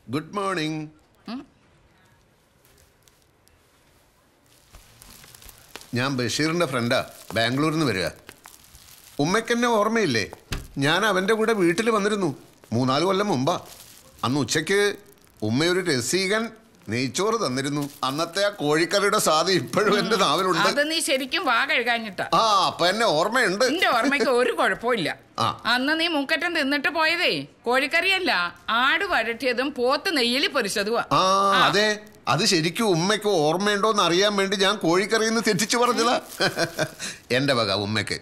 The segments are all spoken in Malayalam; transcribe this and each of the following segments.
ഗുഡ് മോർണിംഗ് ഞാൻ ബഷീറിന്റെ ഫ്രണ്ടാ ബാംഗ്ലൂരിൽ നിന്ന് വരിക ഉമ്മയ്ക്കെന്നെ ഓർമ്മയില്ലേ ഞാൻ അവൻ്റെ കൂടെ വീട്ടിൽ വന്നിരുന്നു മൂന്നാല് കൊല്ലം മുമ്പാ അന്ന് ഉച്ചയ്ക്ക് ഉമ്മയൊരു രസീകൻ നെയ്ച്ചോറ് തന്നിരുന്നു അന്നത്തെ ആ കോഴിക്കറിയുടെ സ്വാദ് ഇപ്പോഴും എൻ്റെ നാവിലുണ്ട് അത് നീ ശരിക്കും വാ കഴുകാഞ്ഞിട്ടാ ആ അപ്പൊ എന്നെ ഓർമ്മയുണ്ട് നിന്റെ ഓർമ്മയ്ക്ക് ഒരു കുഴപ്പമില്ല ആ. അന്ന് നീ മൂക്കറ്റം തിന്നിട്ട് പോയതേ കോഴിക്കറിയല്ല ആട് വഴറ്റിയതും പോത്ത് നെയ്യിൽ പൊരിച്ചതുവാ ആ അതെ അത് ശരിക്കും ഉമ്മയ്ക്ക് ഓർമ്മയുണ്ടോ എന്ന് അറിയാൻ വേണ്ടി ഞാൻ കോഴിക്കറിന്ന് തെറ്റിച്ചു പറഞ്ഞതാ എൻ്റെ വക ഉമ്മയ്ക്ക്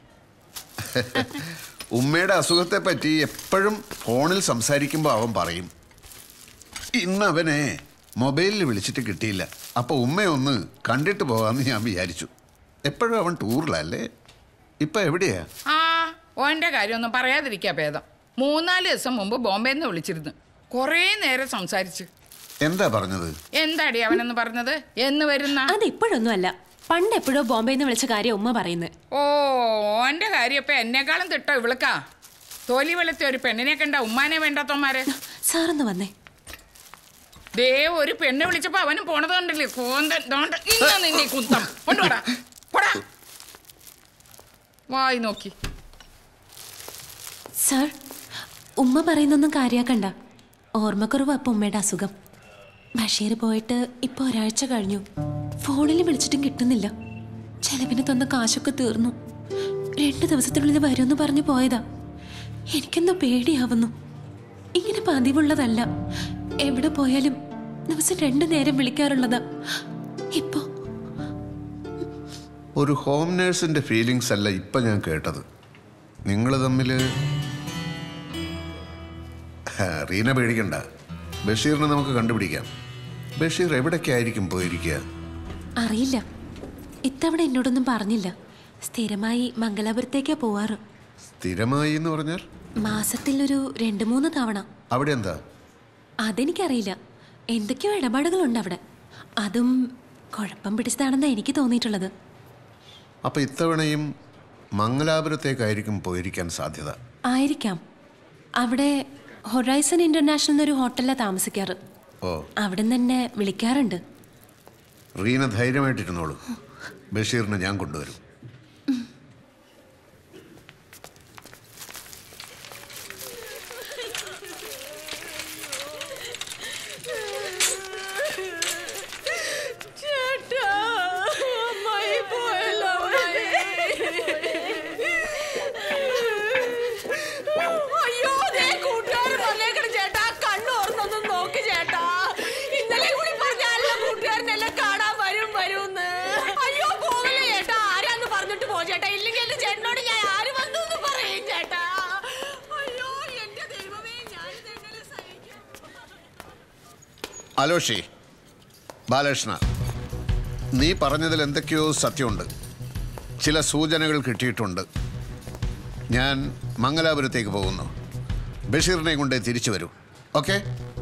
ഉമ്മയുടെ അസുഖത്തെ പറ്റി എപ്പോഴും ഫോണിൽ സംസാരിക്കുമ്പോൾ അവൻ പറയും ഇന്ന് അവനെ മൊബൈലിൽ വിളിച്ചിട്ട് കിട്ടിയില്ല അപ്പൊ ഉമ്മയൊന്ന് കണ്ടിട്ട് പോകാമെന്ന് ഞാൻ വിചാരിച്ചു എപ്പോഴും അവൻ ടൂറിലല്ലേ ഇപ്പൊ എവിടെയാ ആ ഓന്റെ കാര്യമൊന്നും പറയാതിരിക്കാ ഭേദം മൂന്നാല് ദിവസം മുമ്പ് ബോംബെയിൽ നിന്ന് വിളിച്ചിരുന്നു കുറേ നേരം സംസാരിച്ച് എന്താ പറഞ്ഞത് എന്താടി അവനെന്ന് പറഞ്ഞത് എന്ന് വരുന്ന അത് ഇപ്പോഴൊന്നും അല്ല പണ്ട് എപ്പോഴോ ബോംബെയിൽ നിന്ന് വിളിച്ച കാര്യം ഉമ്മ പറയുന്നത് ഓ ഓന്റെ കാര്യം ഇപ്പൊ എന്നെക്കാളും തിട്ടോ ഇവിളുക്കാ തോലി വെളുത്ത ഒരു പെണ്ണിനെ കണ്ട ഉമ്മാനെ വേണ്ടാത്തമാര് സാറൊന്ന് വന്നേ ദേ ഒരു പെണ്ണ് വിളിച്ചപ്പോ അവനും പോണത് കണ്ടില്ലേ കോന്തൻ ദോണ്ട ഇന്ന നിന്നെ കുന്തം കൊണ്ടുപോടാ പോടാ വായി നോക്കി സാർ ഉമ്മ പറയുന്നൊന്നും കാര്യാക്കണ്ട ഓർമ്മക്കുറവ് അപ്പം ഉമ്മയുടെ അസുഖം ബഷീർ പോയിട്ട് ഇപ്പൊ ഒരാഴ്ച കഴിഞ്ഞു ഫോണിൽ വിളിച്ചിട്ടും കിട്ടുന്നില്ല ചെലവിന് തന്ന കാശൊക്കെ തീർന്നു രണ്ട് ദിവസത്തിനുള്ളിൽ വരുമെന്ന് പറഞ്ഞു പോയതാ എനിക്കെന്തോ പേടിയാവുന്നു ഇങ്ങനെ പതിവുള്ളതല്ല എവിടെ പോയാലും ദിവസം രണ്ടു നേരം വിളിക്കാറുള്ളതാ ഇപ്പോ ഒരു ഹോം നേഴ്സിന്റെ ഫീലിങ്സ് അല്ല ഇപ്പൊ ഞാൻ കേട്ടത് നിങ്ങൾ തമ്മിൽ റീന പേടിക്കണ്ട ബഷീറിനെ നമുക്ക് കണ്ടുപിടിക്കാം ബഷീർ എവിടേക്കായിരിക്കും പോയിരിക്കുക അറിയില്ല ഇത്തവണ എന്നോടൊന്നും പറഞ്ഞില്ല സ്ഥിരമായി മംഗലാപുരത്തേക്കാ പോവാറ് സ്ഥിരമായി എന്ന് പറഞ്ഞാൽ മാസത്തിൽ ഒരു രണ്ട് മൂന്ന് തവണ അവിടെ എന്താ അതെനിക്കറിയില്ല എന്തൊക്കെയോ ഇടപാടുകളുണ്ട് അവിടെ അതും കുഴപ്പം പിടിച്ചതാണെന്നാ എനിക്ക് തോന്നിയിട്ടുള്ളത് അപ്പൊ ഇത്തവണയും മംഗലാപുരത്തേക്കായിരിക്കും പോയിരിക്കാൻ സാധ്യത ആയിരിക്കാം അവിടെ ഹൊറൈസൺ ഇന്റർനാഷണൽ എന്നൊരു ഹോട്ടലിലാണ് താമസിക്കാറ് ഓ അവിടെ നിന്ന് തന്നെ വിളിക്കാറുണ്ട് റീന ധൈര്യമായിട്ടിരുന്നോളൂ ബഷീറിനെ ഞാൻ കൊണ്ടുവരും അയ്യോ ദേ കൂട്ടുകാരൻ വന്നേക്കണ് ചേട്ടാ കണ്ണോർന്നൊന്ന് നോക്ക് ചേട്ടാ ഇന്നലെ കൂടി പറഞ്ഞാലോ കൂട്ടുകാരൻ എല്ലാം കാണാൻ വരും വരൂന്ന് അയ്യോ പോവല്ലേ ചേട്ടാ ആരാന്ന് പറഞ്ഞിട്ട് പോ ചേട്ടാ ഇല്ലെങ്കിൽ എന്റെ ചേട്ടനോട് ഞാൻ ആര് വന്നു എന്ന് പറയും ചേട്ടാ അയ്യോ എന്റെ ദൈവമേ ഞാനിത് എങ്ങനെ സഹിക്കും അലോഷി ബാലകൃഷ്ണ നീ പറഞ്ഞതിൽ എന്തൊക്കെയോ സത്യമുണ്ട് ചില സൂചനകൾ കിട്ടിയിട്ടുണ്ട് ഞാൻ മംഗലാപുരത്തേക്ക് പോകുന്നു ബഷീറിനെ കൊണ്ട് തിരിച്ചു വരൂ ഓക്കെ